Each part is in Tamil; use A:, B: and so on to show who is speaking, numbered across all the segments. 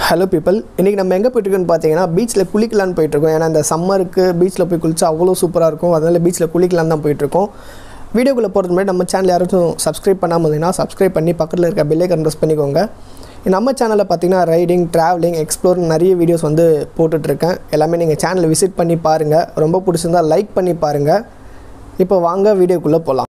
A: ஹலோ பீப்பிள் இன்றைக்கி நம்ம எங்கே போயிட்டுருக்கோன்னு பார்த்தீங்கன்னா பீச்சில் குளிக்கலான்னு போயிட்டுருக்கோம் ஏன்னா இந்த சம்மருக்கு பீச்சில் போய் குளிச்சா அவ்வளோ சூப்பராக இருக்கும் அதனால் பீச்சில் குளிக்கலான்னு தான் போயிட்டுருக்கோம் வீடியோக்குள்ளே போகிறது முன்னாடி நம்ம சேனல் யாராச்சும் சப்ஸ்கிரைப் பண்ணாமல் இருந்தீங்கன்னா சப்ஸ்கிரைப் பண்ணி பக்கத்தில் இருக்க பெல்லைக்கன் ப்ரெஸ் பண்ணிக்கோங்க நம்ம சேனலில் பார்த்தீங்கன்னா ரைடிங் ட்ராவலிங் எக்ஸ்ப்ளோர் நிறைய வீடியோஸ் வந்து போட்டுட்ருக்கேன் எல்லாமே நீங்கள் சேனலை விசிட் பண்ணி பாருங்கள் ரொம்ப பிடிச்சிருந்தா லைக் பண்ணி பாருங்கள் இப்போ வாங்க வீடியோக்குள்ளே போகலாம்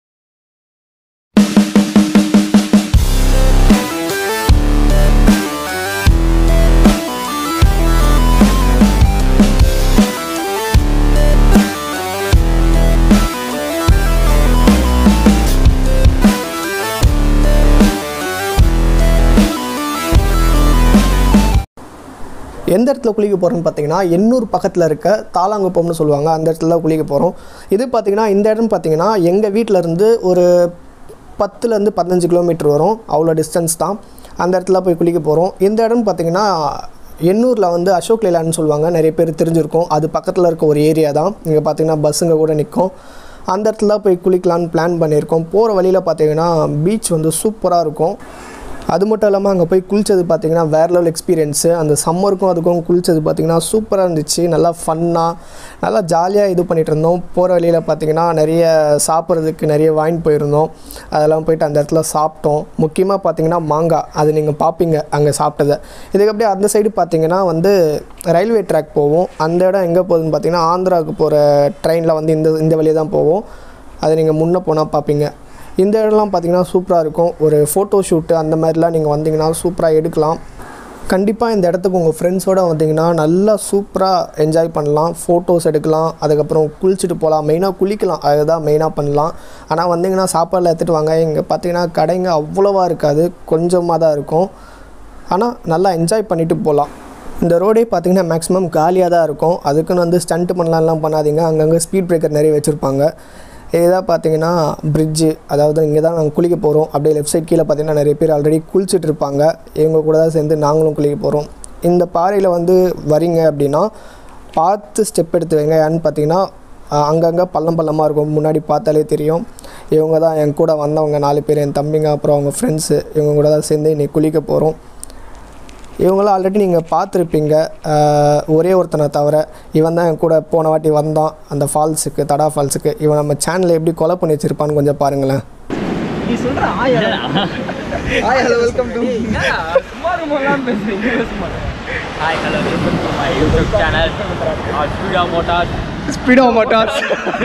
A: எந்த இடத்துல குளிக்க போகிறோம்னு பார்த்தீங்கன்னா எண்ணூர் பக்கத்தில் இருக்க தாளாங்குப்பம்னு சொல்லுவாங்க அந்த இடத்துல தான் குளிக்க போகிறோம் இது பார்த்தீங்கன்னா இந்த இடம் பார்த்தீங்கன்னா எங்கள் வீட்டில் இருந்து ஒரு பத்துலேருந்து பதினஞ்சு கிலோமீட்டர் வரும் அவ்வளோ டிஸ்டன்ஸ் தான் அந்த இடத்துல போய் குளிக்க போகிறோம் இந்த இடம் பார்த்தீங்கன்னா எண்ணூரில் வந்து அசோக் லேலான்னு சொல்லுவாங்க நிறைய பேர் தெரிஞ்சிருக்கும் அது பக்கத்தில் இருக்க ஒரு ஏரியா தான் இங்கே பார்த்தீங்கன்னா பஸ்ஸுங்க கூட நிற்கும் அந்த இடத்துல போய் குளிக்கலான்னு பிளான் பண்ணியிருக்கோம் போகிற வழியில் பார்த்தீங்கன்னா பீச் வந்து சூப்பராக இருக்கும் அது மட்டும் இல்லாமல் அங்கே போய் குளித்தது பார்த்தீங்கன்னா வேற லெவல் எக்ஸ்பீரியன்ஸு அந்த சம்மருக்கும் அதுக்கும் குளித்தது பார்த்தீங்கன்னா சூப்பராக இருந்துச்சு நல்லா ஃபன்னாக நல்லா ஜாலியாக இது பண்ணிகிட்டு இருந்தோம் போகிற வழியில் பார்த்தீங்கன்னா நிறைய சாப்பிட்றதுக்கு நிறைய வாங்கிட்டு போயிருந்தோம் அதெல்லாம் போயிட்டு அந்த இடத்துல சாப்பிட்டோம் முக்கியமாக பார்த்தீங்கன்னா மாங்காய் அது நீங்கள் பார்ப்பீங்க அங்கே சாப்பிட்டதை இதுக்கு அப்படியே அந்த சைடு பார்த்தீங்கன்னா வந்து ரயில்வே ட்ராக் போவோம் அந்த இடம் எங்கே போகுதுன்னு பார்த்தீங்கன்னா ஆந்திராவுக்கு போகிற ட்ரெயினில் வந்து இந்த இந்த வழியே தான் போவோம் அதை நீங்கள் முன்னே போனால் பார்ப்பீங்க இந்த இடம்லாம் பார்த்தீங்கன்னா சூப்பராக இருக்கும் ஒரு ஃபோட்டோ ஷூட்டு அந்த மாதிரிலாம் நீங்கள் வந்தீங்கன்னா சூப்பராக எடுக்கலாம் கண்டிப்பாக இந்த இடத்துக்கு உங்கள் ஃப்ரெண்ட்ஸோடு வந்தீங்கன்னா நல்லா சூப்பராக என்ஜாய் பண்ணலாம் ஃபோட்டோஸ் எடுக்கலாம் அதுக்கப்புறம் குளிச்சுட்டு போகலாம் மெயினாக குளிக்கலாம் அதுதான் மெயினாக பண்ணலாம் ஆனால் வந்தீங்கன்னா சாப்பாடில் எடுத்துகிட்டு வாங்க இங்கே பார்த்தீங்கன்னா கடைங்க அவ்வளோவா இருக்காது கொஞ்சமாக தான் இருக்கும் ஆனால் நல்லா என்ஜாய் பண்ணிவிட்டு போகலாம் இந்த ரோடே பார்த்தீங்கன்னா மேக்ஸிமம் காலியாக தான் இருக்கும் அதுக்குன்னு வந்து ஸ்டண்ட் பண்ணலாம்லாம் பண்ணாதீங்க அங்கங்கே ஸ்பீட் பிரேக்கர் நிறைய வச்சுருப்பாங்க இதுதான் பார்த்தீங்கன்னா பிரிட்ஜு அதாவது இங்கே தான் நாங்கள் குளிக்க போகிறோம் அப்படியே லெஃப்ட் சைட் கீழே பார்த்தீங்கன்னா நிறைய பேர் ஆல்ரெடி குளிச்சுட்டு இருப்பாங்க இவங்க கூட தான் சேர்ந்து நாங்களும் குளிக்க போகிறோம் இந்த பாறையில் வந்து வரீங்க அப்படின்னா பார்த்து ஸ்டெப் எடுத்து வைங்க ஏன்னு பார்த்தீங்கன்னா அங்கங்கே பள்ளம் பள்ளமாக இருக்கும் முன்னாடி பார்த்தாலே தெரியும் இவங்க தான் என் கூட வந்தவங்க நாலு பேர் என் தம்பிங்க அப்புறம் அவங்க ஃப்ரெண்ட்ஸு இவங்க கூட தான் சேர்ந்து இன்னைக்கு குளிக்க போகிறோம் இவங்களாம் ஆல்ரெடி நீங்கள் பார்த்துருப்பீங்க ஒரே ஒருத்தனை தவிர இவன் தான் என் கூட போன வாட்டி வந்தான் அந்த ஃபால்ஸுக்கு தடா ஃபால்ஸுக்கு இவன் நம்ம சேனலை எப்படி கொலை பண்ணி வச்சிருப்பான்னு கொஞ்சம் பாருங்களேன்
B: நீ சொல்ற ஆயா ஆயா வெல்கம் டு சும்மா சும்மாலாம் பேசுறீங்க சும்மா
C: Hi, hello, welcome to my YouTube channel, uh, Studio Motors.
A: Speedo Motors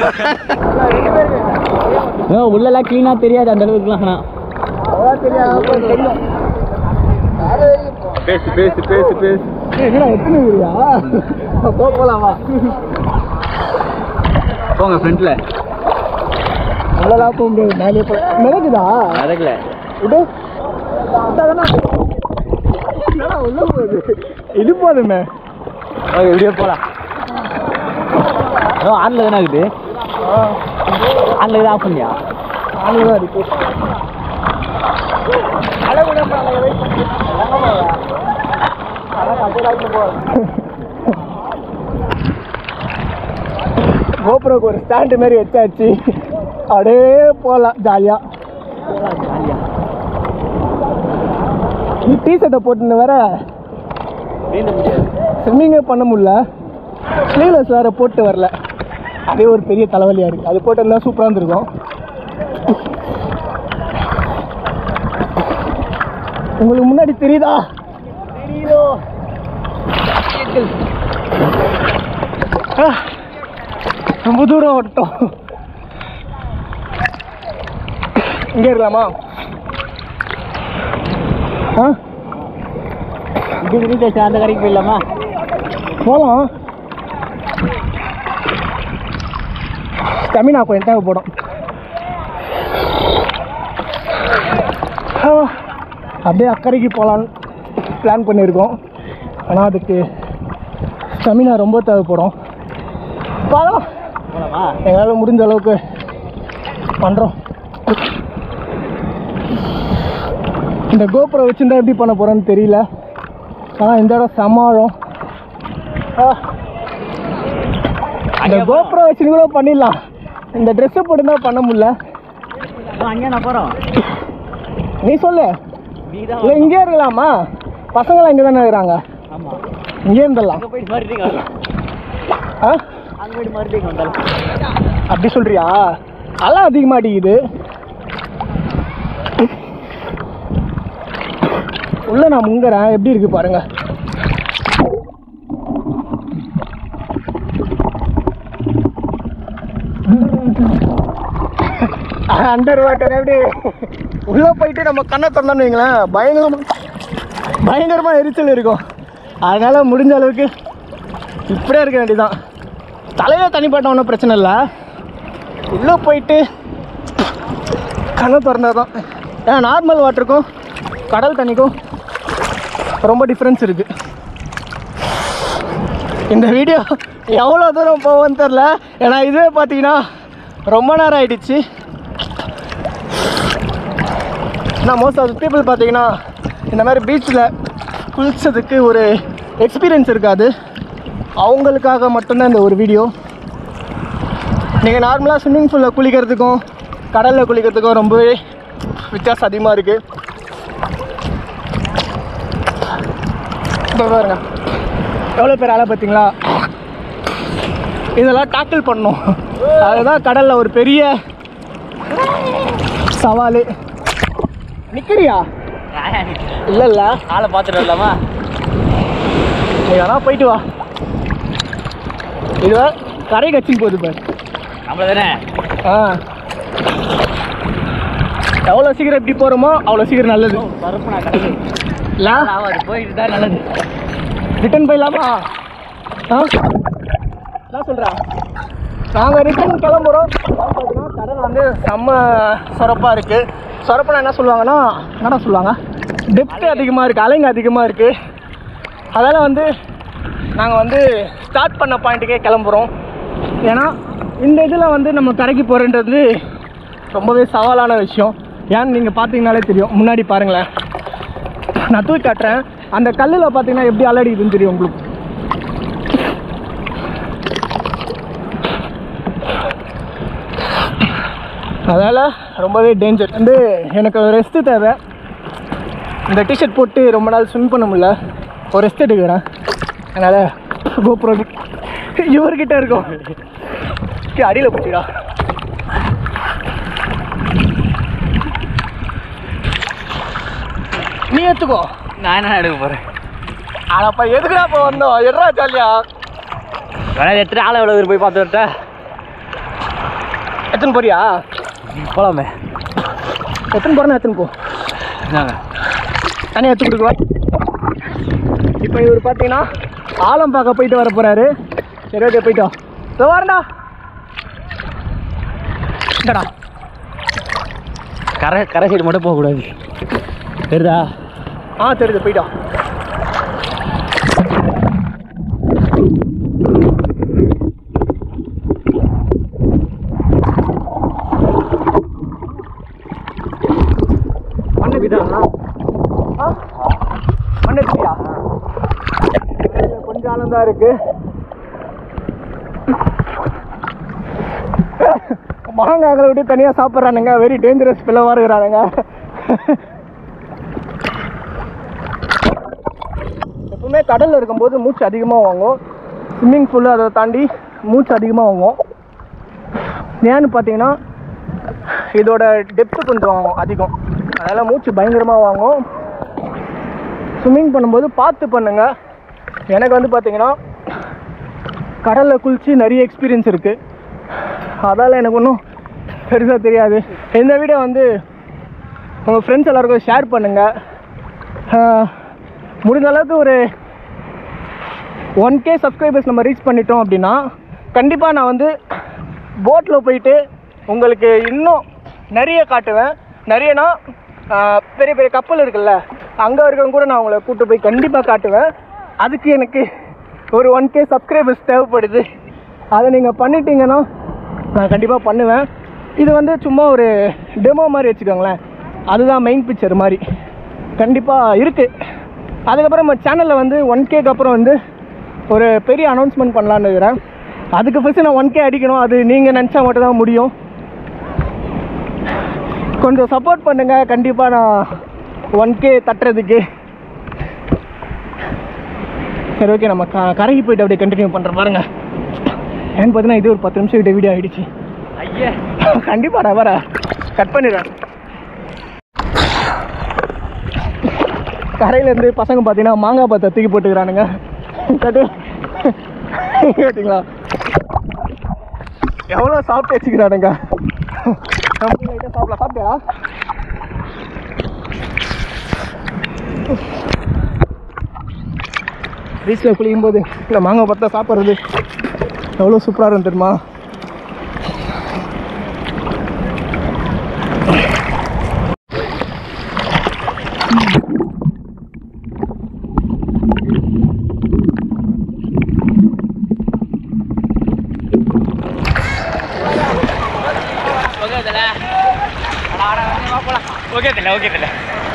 C: உள்ளெல்லாம் க்ளீனாக தெரியாது அந்த அளவுக்குலாம் ஆனால் பேசு பேசு பேசு பேசு
B: என்னடா எத்தனை வீடியா போ போலாமா
C: போங்க ஃப்ரண்ட்டில்
B: நல்லா போக முடியாது மேலே போ மிதக்குதா
C: நடக்கல
B: விடு என்னடா உள்ள போகுது இது போதுமே
C: ஓகே இப்படியே போகலாம் ஓ ஆனில் தானே இருக்குது ஆனில் ஆஃப் பண்ணியா
B: ஆளுதான் இருக்கு கோபுரோக்கு ஒரு ஸ்டாண்டு மாதிரி வச்சாச்சு அப்படியே போகலாம் ஜாலியாக நீ டிஷர்ட்டை போட்டுன்னு வேற
C: நீந்த முடியாது
B: ஸ்விம்மிங்கே பண்ண முடியல ஸ்லீவ்லெஸ் வேறு போட்டு வரல அதே ஒரு பெரிய தலைவலியாக இருக்குது அது போட்டு இருந்தால் சூப்பராக இருந்திருக்கும் உங்களுக்கு முன்னாடி தெரியுதா தெரியுதோ ஆ, ரொம்ப தூரம் ஓட்டோம் இங்கே இருக்கலாமா ஆ
C: இது விருது அந்த கடைக்கு போயிடலாமா
B: போகலாம் ஸ்டெமினா கொஞ்சம் தேவைப்படும் ஆ, அப்படியே அக்கறைக்கு போகலான்னு பிளான் பண்ணியிருக்கோம் ஆனால் அதுக்கு ஸ்டெமினா ரொம்ப தேவைப்படும் பார்க்கலாம்
C: போகலாமா
B: எங்களால் முடிஞ்ச அளவுக்கு பண்ணுறோம் இந்த கோபுரம் வச்சுருந்தா எப்படி பண்ண போகிறோன்னு தெரியல ஆனால் இந்த இடம் சமாளம் இந்த கோபுரம் வச்சுட்டு கூட பண்ணிடலாம் இந்த ட்ரெஸ்ஸை போட்டு தான் பண்ண முடியல
C: அங்கே நான் போகிறோம்
B: நீ சொல்லு
C: நீ தான்
B: இல்லை இங்கே இருக்கலாமா பசங்களாம் இங்கே தானே இருக்கிறாங்க
C: ஆமாம்
B: இங்கே இருந்துடலாம்
C: அங்கே போயிட்டு மறுபடியும் வரலாம்
B: ஆ
C: அங்கே போயிட்டு மறுபடியும் வந்தாலும்
B: அப்படி சொல்றியா அலாம் அதிகமாக அடிக்குது உள்ள நான் முங்குறேன் எப்படி இருக்கு பாருங்க அண்டர் வாட்டர் எப்படி உள்ள போயிட்டு நம்ம கண்ணை திறந்தோம்னு வைங்களேன் பயங்கரமா பயங்கரமா எரிச்சல் இருக்கும் அதனால முடிஞ்ச அளவுக்கு இப்படியே இருக்க வேண்டியதான் தலையில தனிப்பட்ட ஒன்றும் பிரச்சனை இல்லை உள்ளே போயிட்டு கண்ணை திறந்தா தான் ஏன்னா நார்மல் வாட்டருக்கும் கடல் தண்ணிக்கும் ரொம்ப டிஃப்ரென்ஸ் இருக்குது இந்த வீடியோ எவ்வளோ தூரம் போவோன்னு தெரில ஏன்னா இதுவே பார்த்தீங்கன்னா ரொம்ப நேரம் ஆயிடுச்சு நான் மோஸ்ட் ஆஃப் பீப்புள் பார்த்தீங்கன்னா இந்த மாதிரி பீச்சில் குளிச்சதுக்கு ஒரு எக்ஸ்பீரியன்ஸ் இருக்காது அவங்களுக்காக மட்டும்தான் இந்த ஒரு வீடியோ நீங்கள் நார்மலாக ஸ்விம்மிங் பூலில் குளிக்கிறதுக்கும் கடலில் குளிக்கிறதுக்கும் ரொம்பவே வித்தியாசம் அதிகமாக இருக்குது இப்போ பாருங்க எவ்வளோ பேர் ஆளை பார்த்தீங்களா இதெல்லாம் டாக்கிள் பண்ணணும் அதுதான் கடலில் ஒரு பெரிய சவால் நிற்கிறியா இல்லை இல்லை
C: ஆளை பார்த்துட்டு வரலாமா
B: நீ வேணா போயிட்டு வா இதுவா கரை கட்சின்னு போகுது பாரு
C: நம்மள தானே
B: ஆ எவ்வளோ சீக்கிரம் எப்படி போகிறோமோ அவ்வளோ சீக்கிரம் நல்லது
C: பருப்பு நான் கடவுள்
B: இல்லை
C: ஆகாது போயிட்டு தான் நல்லது
B: ரிட்டர்ன் போயிடலாமா ஆ என்ன சொல்கிறா நாங்கள் ரிட்டர்ன் கிளம்புறோம் பார்த்தீங்கன்னா கடல் வந்து செம்ம சொரப்பாக இருக்குது சொரப்புனா என்ன சொல்லுவாங்கன்னா என்னடா சொல்லுவாங்க டெப்த்து அதிகமாக இருக்குது அலைங்க அதிகமாக இருக்குது அதனால் வந்து நாங்கள் வந்து ஸ்டார்ட் பண்ண பாயிண்ட்டுக்கே கிளம்புறோம் ஏன்னா இந்த இதில் வந்து நம்ம கரைக்கு போகிறன்றது ரொம்பவே சவாலான விஷயம் ஏன்னு நீங்கள் பார்த்தீங்கனாலே தெரியும் முன்னாடி பாருங்களேன் நான் தூக்கி காட்டுறேன் அந்த கல்லில் பார்த்தீங்கன்னா எப்படி அலடிக்குதுன்னு தெரியும் உங்களுக்கு அதனால் ரொம்பவே டேஞ்சர் வந்து எனக்கு ரெஸ்ட்டு தேவை இந்த டிஷர்ட் போட்டு ரொம்ப நாள் ஸ்விம் பண்ண முடியல ஒரு ரெஸ்ட் எடுக்கிறேன் அதனால் கோப்ரோ இவர்கிட்ட இருக்கும் அடியில் போச்சுடா நீ எடுத்துக்கோ
C: நான் என்ன எடுக்க போகிறேன்
B: ஆனாப்பா எதுக்குடா இப்போ வந்தோம் எட்ரா ஜாலியா
C: வேணா எத்தனை ஆளை எவ்வளோ தூரம் போய் பார்த்து வரட்டா
B: எத்தனை போறியா
C: போலாமே
B: எத்தனை போறேன்னா எத்தனை போ
C: என்னங்க
B: தனியாக எடுத்து கொடுக்குவா இப்போ இவர் பார்த்தீங்கன்னா ஆலம் பார்க்க போயிட்டு வர போறாரு சரி ஓகே போயிட்டோம் இதோ வரேன்டா இந்தடா
C: கரை கரை சைடு மட்டும் போகக்கூடாது தெரியுதா
B: ஆ தெரியுது போயிட்டோம் மண்ணெடுத்தியா ஆ மண்ணெடுத்தியா கொஞ்சம் ஆழம் தான் இருக்கு மாங்காய்களை விட்டு தனியாக சாப்பிட்றானுங்க வெரி டேஞ்சரஸ் பிள்ளவாக இருக்கிறானுங்க எப்பவுமே கடலில் இருக்கும்போது மூச்சு அதிகமாக வாங்கும் ஸ்விம்மிங் பூல் அதை தாண்டி மூச்சு அதிகமாக வாங்கும் ஏன்னு பார்த்தீங்கன்னா இதோட டெப்த்து கொஞ்சம் அதிகம் அதனால் மூச்சு பயங்கரமாக வாங்கும் ஸ்விம்மிங் பண்ணும்போது பார்த்து பண்ணுங்க எனக்கு வந்து பார்த்தீங்கன்னா கடலில் குளித்து நிறைய எக்ஸ்பீரியன்ஸ் இருக்குது அதால் எனக்கு ஒன்றும் பெருசாக தெரியாது இந்த வீடியோ வந்து உங்கள் ஃப்ரெண்ட்ஸ் எல்லாருக்கும் ஷேர் பண்ணுங்கள் முடிஞ்ச அளவுக்கு ஒரு ஒன் கே சப்ஸ்கிரைபர்ஸ் நம்ம ரீச் பண்ணிட்டோம் அப்படின்னா கண்டிப்பாக நான் வந்து போட்டில் போயிட்டு உங்களுக்கு இன்னும் நிறைய காட்டுவேன் நிறையனா ஆஹ், பெரிய பெரிய கப்பல் இருக்குல்ல அங்கே இருக்கவங்க கூட நான் உங்களை கூட்டு போய் கண்டிப்பாக காட்டுவேன் அதுக்கு எனக்கு ஒரு ஒன் கே சப்ஸ்கிரைபர்ஸ் தேவைப்படுது அதை நீங்கள் பண்ணிட்டீங்கன்னா நான் கண்டிப்பாக பண்ணுவேன் இது வந்து சும்மா ஒரு டெமோ மாதிரி வச்சுக்கோங்களேன் அதுதான் மெயின் பிக்சர் மாதிரி கண்டிப்பாக இருக்குது அதுக்கப்புறம் நம்ம சேனலில் வந்து ஒன் கேக்கு அப்புறம் வந்து ஒரு பெரிய அனௌன்ஸ்மெண்ட் பண்ணலான்னு இருக்கிறேன் அதுக்கு ஃபஸ்ட்டு நான் ஒன் கே அடிக்கணும் அது நீங்கள் நினச்சா மட்டும் தான் முடியும் கொஞ்சம் சப்போர்ட் பண்ணுங்கள் கண்டிப்பாக நான் ஒன் கே தட்டுறதுக்கு சரி ஓகே நம்ம க கரைக்கு போயிட்டு அப்படியே கண்டினியூ பண்ணுறோம் பாருங்க ஏன்னு பார்த்தீங்கன்னா இது ஒரு பத்து நிமிஷம் கிட்ட வீடியோ ஆகிடுச்சு
C: ஐயே
B: கண்டிப்பாடா வர கட் பண்ணிடுறேன் கரையிலேருந்து பசங்க பார்த்தீங்கன்னா மாங்காய் பத்தை தூக்கி போட்டுக்கிறானுங்க கட்டு கேட்டிங்களா எவ்வளோ சாப்பிட்டு வச்சுக்கிறானுங்க நம்ம லைட்டாக சாப்பிடலாம் சாப்பிட்டியா பீச்சில் குளிக்கும் போது இல்லை மாங்காய் பத்தா சாப்பிட்றது எவ்வளோ சூப்பராக இருக்கும் தெரியுமா
C: ஓகே தல ஓகே தல ஓகே தல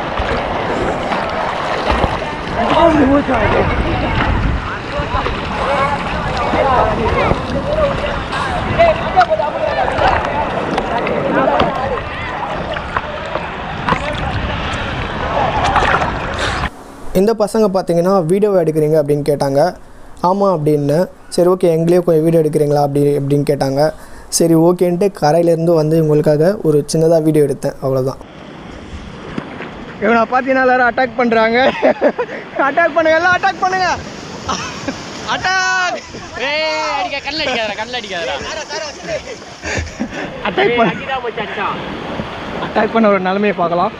A: இந்த பசங்க பார்த்தீங்கன்னா வீடியோ எடுக்கிறீங்க அப்படின்னு கேட்டாங்க ஆமாம் அப்படின்னு சரி ஓகே எங்களையும் கொஞ்சம் வீடியோ எடுக்கிறீங்களா அப்படி அப்படின்னு கேட்டாங்க சரி ஓகேன்ட்டு கரையிலேருந்து வந்து உங்களுக்காக ஒரு சின்னதாக வீடியோ எடுத்தேன் அவ்வளோதான்
B: இவனை பார்த்தீங்கன்னா எல்லாரும் அட்டாக் பண்ணுறாங்க அட்டாக் பண்ணுங்க எல்லாம் அட்டாக் பண்ணுங்க அட்டாக்
C: ஏய் அடிக்க கண்ணில் அடிக்காதடா கண்ணில் அடிக்காதடா
B: அட்டாக் பண்ண
C: அடிடா போச்சு அடிச்சான்
B: அட்டாக் பண்ண ஒரு நிலைமையை பார்க்கலாம்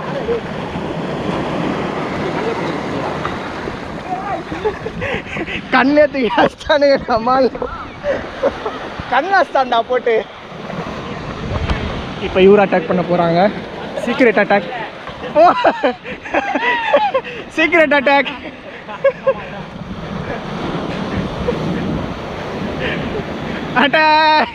B: கண்ணே தூக்கி அடிச்சிட்டானுங்க நம்மால் கண் அடிச்சிட்டான்டா போட்டு இப்போ இவர் அட்டாக் பண்ண போகிறாங்க secret attack oh secret attack attack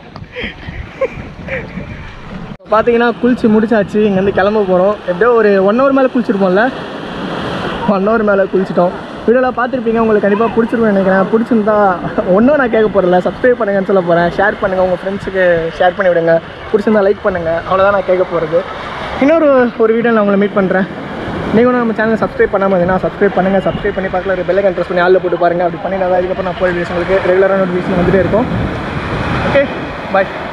B: பார்த்தீங்கன்னா குளிச்சு முடிச்சாச்சு இங்கேருந்து கிளம்ப போகிறோம் எப்படியோ ஒரு ஒன் ஹவர் மேலே குளிச்சிருப்போம்ல ஒன் ஹவர் மேலே குளிச்சிட்டோம் வீடியோலாம் பார்த்துருப்பீங்க உங்களுக்கு கண்டிப்பாக பிடிச்சிருக்கும் நினைக்கிறேன் பிடிச்சிருந்தா ஒன்றும் நான் கேட்க போகிறல சப்ஸ்கிரைப் பண்ணுங்கன்னு சொல்ல போகிறேன் ஷேர் பண்ணுங்கள் உங்கள் ஃப்ரெண்ட்ஸுக்கு ஷேர் பண்ணி விடுங்க பிடிச்சிருந்தா லைக் பண்ணுங்கள் அவ்வளோதான் நான் கேட்க போகிறது இன்னொரு ஒரு வீடியோ நான் உங்களை மீட் பண்ணுறேன் நீங்களும் நம்ம சேனலை சப்ஸ்கிரைப் பண்ணாமல் இருந்தீங்கன்னா சப்ஸ்கிரைப் பண்ணுங்கள் சப்ஸ்கிரைப் பண்ணி பக்கத்தில் ஒரு பெல்லை ப்ரெஸ் பண்ணி ஆளில் போட்டு பாருங்கள் அப்படி பண்ணி நான் அதுக்கப்புறம் நான் போய் உங்களுக்கு ரெகுலராக நோட்டிஃபிகேஷன் வந்துட்டே இருக்கும் ஓகே பாய்